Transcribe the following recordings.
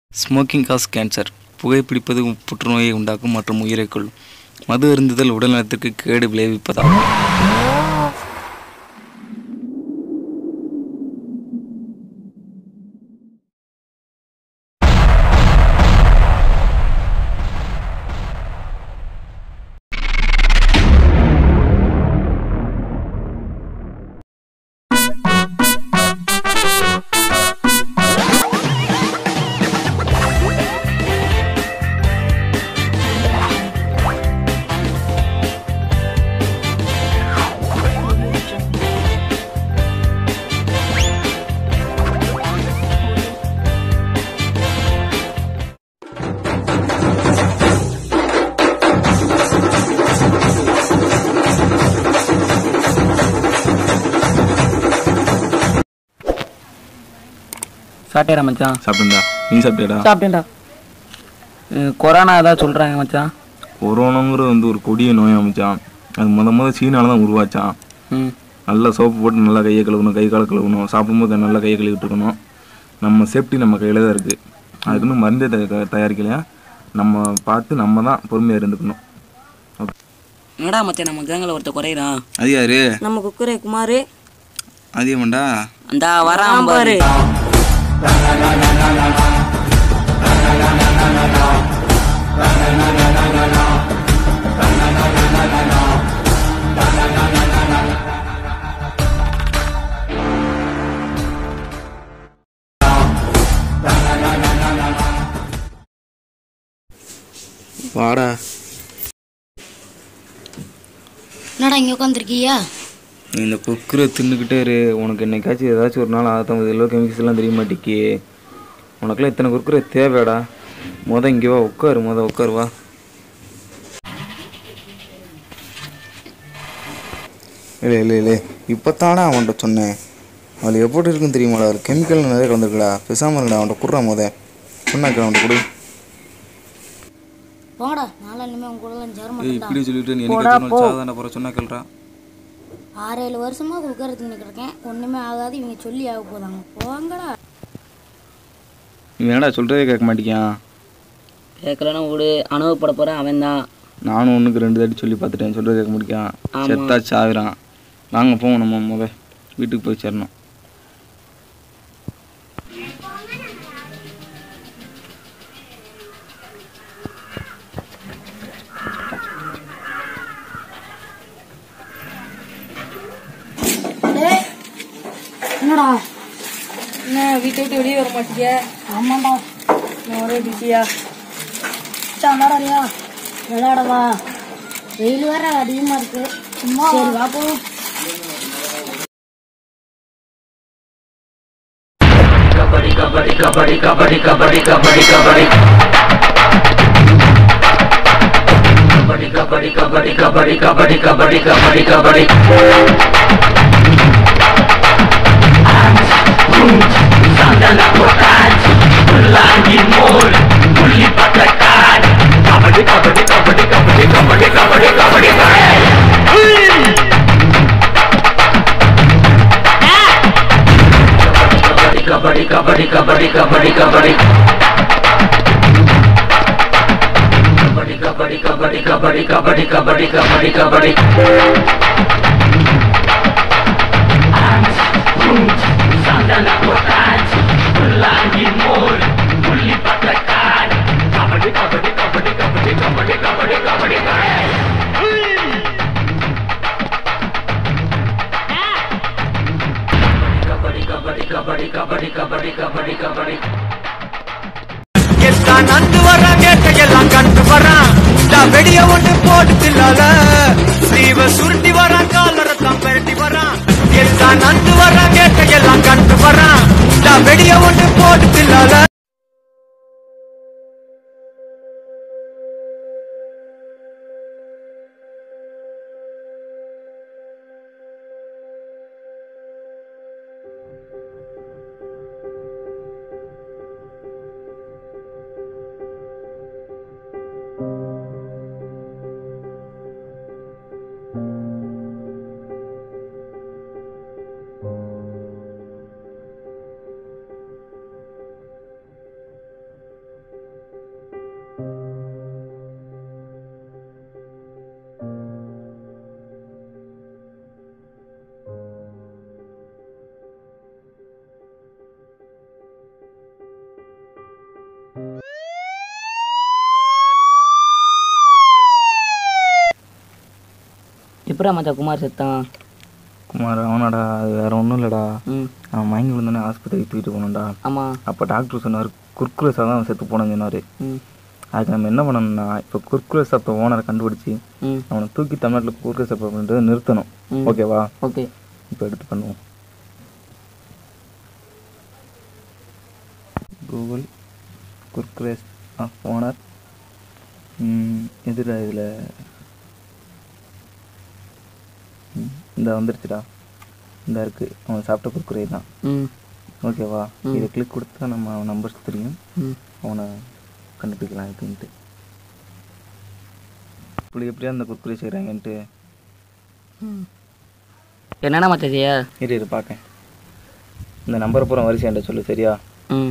Smoking cos cancer புகைப்பிடிப்பது புற்றுநோயை உண்டாக்கும் மற்றும் உயிரைக் கொல்லும் மது அருந்துதல் உடல்நலத்திற்கு கேடு விளைவிப்பதாகும் சாப்பிட்டேடா மச்சான் சாப்பிட்டேன்டா நீ சாப்பிட்டியாடா சாப்பிட்டேன்டா அஹ் கொரோனா ஏதாவது சொல்கிறாங்க மச்சான் கொரோனாங்கிறது வந்து ஒரு கொடிய நோயா மச்சான் அது முத முத சீனால தான் உருவாச்சான் ம் நல்லா சோப்பு போட்டு நல்லா கையை கழுவணும் கை காலை கழுவணும் சாப்பிடும்போது நல்லா கையை கழுவிட்டு இருக்கணும் நம்ம சேஃப்டி நம்ம கையில் தான் இருக்குது அதுக்குன்னு மருந்தே த- தயாரிக்கலையா நம்ம பார்த்து நம்ம தான் பொறுமையாக இருந்துக்கணும் என்னடா மச்சான் நம்ம கேங்கில் ஒருத்தர் குறையிறான் அது யாரு நம்ம குக்கரே குமார் அதிகமாண்டா அந்த வரான் பாரு வாடா என்னடா இங்கே உட்காந்துருக்கியா நீ இந்த குக்கரை தின்னுக்கிட்டே இரு உனக்கு என்னைக்காச்சும் ஏதாச்சும் ஒரு நாள் ஆத்தம்பது எல்லோ கெமிக்கல்ஸ் எல்லாம் தெரிய மாட்டேக்கி உனக்கெல்லாம் இத்தனை குறுக்குற தேவையாடா முத இங்கே வா உட்காரு முத உட்காரு வா இல்லை இல்லை இல்லை இப்போ தானே அவன்கிட்ட சொன்னேன் அதில் எப்படி இருக்குன்னு தெரியுமாடா அதில் கெமிக்கல் நிறைய கலந்துருக்குடா பேசாமல் இருக்கடா அவன்கிட்ட குடுறா முத சொன்னாக்கா அவன்கிட்ட கொடு போங்கடா நாளா இனிமேல் உங்க கூட சேர ஏய் மாட்டேன்டா இப்படி சொல்லிட்டு நீ எனக்கு சாதாரண போகிற சொன்னா கேள்றா ஆறு ஏழு வருஷமா குக்கர் தின்னுட்டு இருக்கேன் ஒன்றுமே ஆகாது இவங்க சொல்லி ஆக போதாங்க போங்கடா நீ என்னடா சொல்கிறதே கேட்க மாட்டேங்கியான் கேட்கலன்னா விடு அனுபவப்பட போகிறேன் அவன் தான் நானும் ஒன்றுக்கு ரெண்டு தாட்டி சொல்லி பார்த்துட்டேன் சொல்கிறது கேட்க முடியும் செத்தா சாவிரான் வாங்க போவோம் நம்ம முத வீட்டுக்கு போய் சேரணும் என்னடா என்ன வீட்டை விட்டு வெளியே வர மாட்டீங்க ஆமாண்டா நான் ஒரே பிஸியா விளாடாடியா விளையாடவா வெயில் வேற அதிகமாக இருக்கு சும்மா சரி வா போ எல்லாம் நந்து வர்றான் கேட்ட எல்லாம் கண்டு வர்றான் நான் வெடிய ஒண்ணு போட்டு தில்லால ஸ்லீவ சுருட்டி வரான் காலரை தான் பெரட்டி வரான் எல்லாம் நந்து வர்றான் கேட்ட எல்லாம் கண்டு வர்றான் நான் வெடிய ஒண்ணு போட்டு தில்லால எப்படா மச்சான் குமார் செத்தான் குமார் அவனாடா அது வேற ஒன்றும் இல்லைடா ம் அவன் மயங்கி விழுந்தானே ஆஸ்பத்திரிக்கு தூக்கிட்டு போனோம்டா ஆமாம் அப்போ டாக்டர் சொன்னார் குர்குரே சாப்பிட அவன் செத்து போனேன்னு சொன்னார் ம் அதுக்கு நம்ம என்ன பண்ணணும்னா இப்போ குர்குரே சாப்பிட்ட ஓனரை கண்டுபிடிச்சி ம் அவனை தூக்கி தமிழ்நாட்டில் குர்குரே சாப்பிட பண்ணுறதை நிறுத்தணும் ம். ஓகேவா ஓகே இப்போ எடுத்து பண்ணுவோம் கூகுள் குர்குரே ஆஃப் ஓனர் எதிர இதில் இந்த வந்துருச்சுடா இந்த இருக்குது அவன் சாப்பிட்ட குர்குரே தான் ம் ஓகேவா இதை கிளிக் கொடுத்தா நம்ம அவன் நம்பர்ஸ் தெரியும் ம் அவனை கண்டுபிடிக்கலாம் எப்படின்ட்டு இப்படி எப்படியா அந்த குர்குரே செய்கிறாங்கன்ட்டு என்னென்ன மச்சான் செய்ய இரு இரு பார்க்கேன் இந்த நம்பரை பூரா வரிசை என்கிட்ட சொல்லு சரியா ம்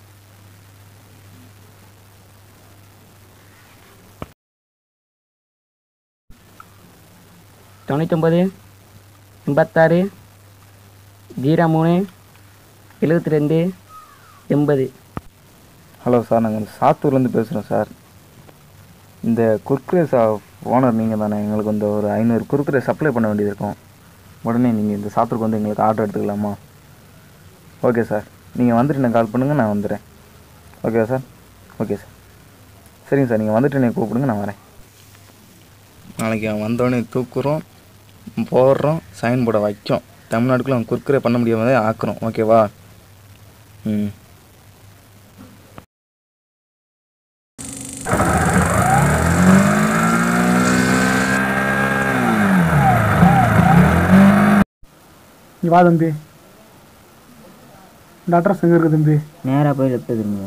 தொண்ணூத்தொம்பது எண்பத்தாறு ஜீரோ மூணு எழுபத்தி ரெண்டு எண்பது ஹலோ சார் நாங்கள் சாத்தூர்லேருந்து பேசுகிறோம் சார் இந்த குர்குரே சா ஓனர் நீங்கள் தானே எங்களுக்கு வந்து ஒரு ஐநூறு குர்குரே சப்ளை பண்ண வேண்டியது இருக்கும் உடனே நீங்கள் இந்த சாத்தூருக்கு வந்து எங்களுக்கு ஆர்டர் எடுத்துக்கலாமா ஓகே சார் நீங்கள் வந்துட்டு எனக்கு கால் பண்ணுங்கள் நான் வந்துடுறேன் ஓகே சார் ஓகே சார் சரிங்க சார் நீங்கள் வந்துட்டு என்னை கூப்பிடுங்க நான் வரேன் நாளைக்கு அவன் வந்தோடனே தூக்குறோம் போடுறோம் சைன் போர்டை வைக்கும் தமிழ்நாட்டுக்குள்ள அவன் குர்குரே பண்ண முடியாமலே ஆக்குறோம் ஓகேவா ம் இங்கே வா தம்பி இந்த அட்ரஸ் எங்கே இருக்குது தம்பி நேராக போய் லெஃப்ட் திரும்புங்க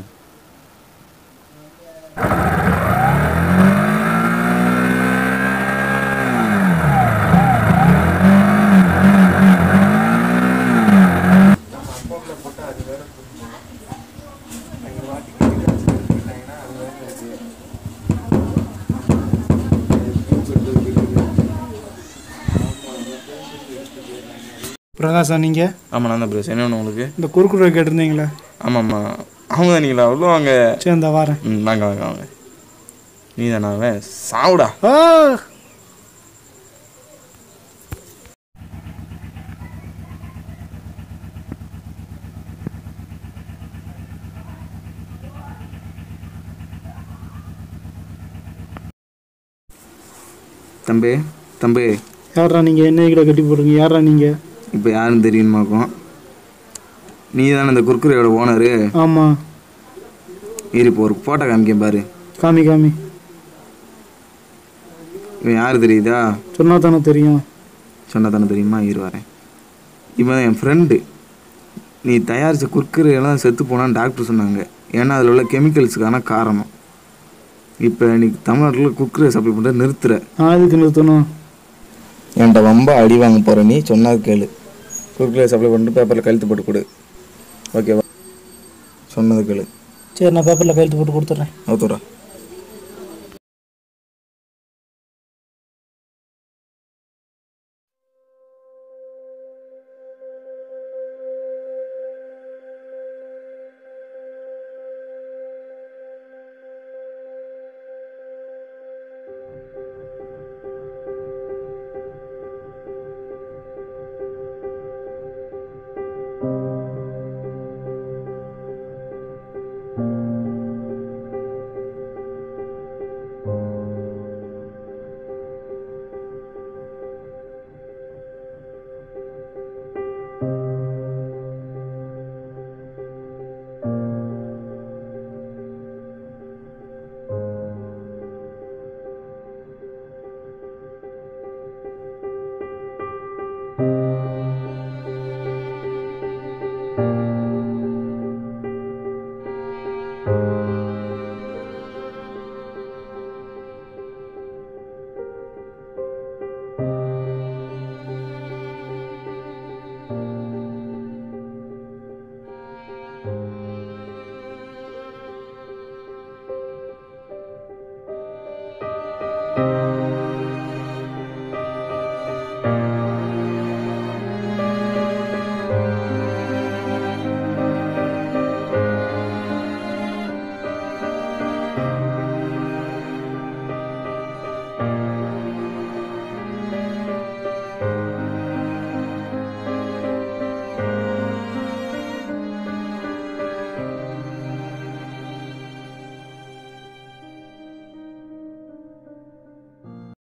பிரகாஷா நீங்கள் ஆமாம் நான் தான் பிரேஸ் என்ன வேணும் உங்களுக்கு இந்த குறுக்குறை கேட்டிருந்தீங்களே ஆமாம்மா அவங்க நீங்களா அவ்வளோ வாங்க சரி இந்த வாரேன் ம் வாங்க வாங்க வாங்க நீ தானே அவன் சாவுடா ஆ தம்பி தம்பி யாரா நீங்கள் என்ன கிட்ட கட்டி போடுறீங்க யாரா நீங்கள் இப்போ யாருன்னு தெரியுமாக்கும் நீ தானே இந்த குர்குரையோட ஓனரு ஆமாம் இரு இப்போ ஒரு ஃபோட்டோ காமிக்க பாரு காமி காமி இவன் யார் தெரியுதா சொன்னா தானே தெரியும் சொன்னா தானே தெரியுமா இரு வரேன் இவன் என் ஃப்ரெண்டு நீ தயாரித்த குர்குரையெல்லாம் செத்து போனான்னு டாக்டர் சொன்னாங்க ஏன்னா அதில் உள்ள கெமிக்கல்ஸுக்கான காரணம் இப்போ நீ தமிழ்நாட்டில் குர்குரை சப்ளை பண்ணுற நிறுத்துற நான் எதுக்கு நிறுத்தணும் என்கிட்ட ரொம்ப அடி வாங்க போகிற நீ சொன்னது கேளு குர்குரை சப்ளை பண்ணிட்டு பேப்பரில் கழுத்து போட்டு கொடு ஓகேவா சொன்னது கேளு சரி நான் பேப்பரில் கையெழுத்து போட்டு கொடுத்துட்றேன் அவுத்துறா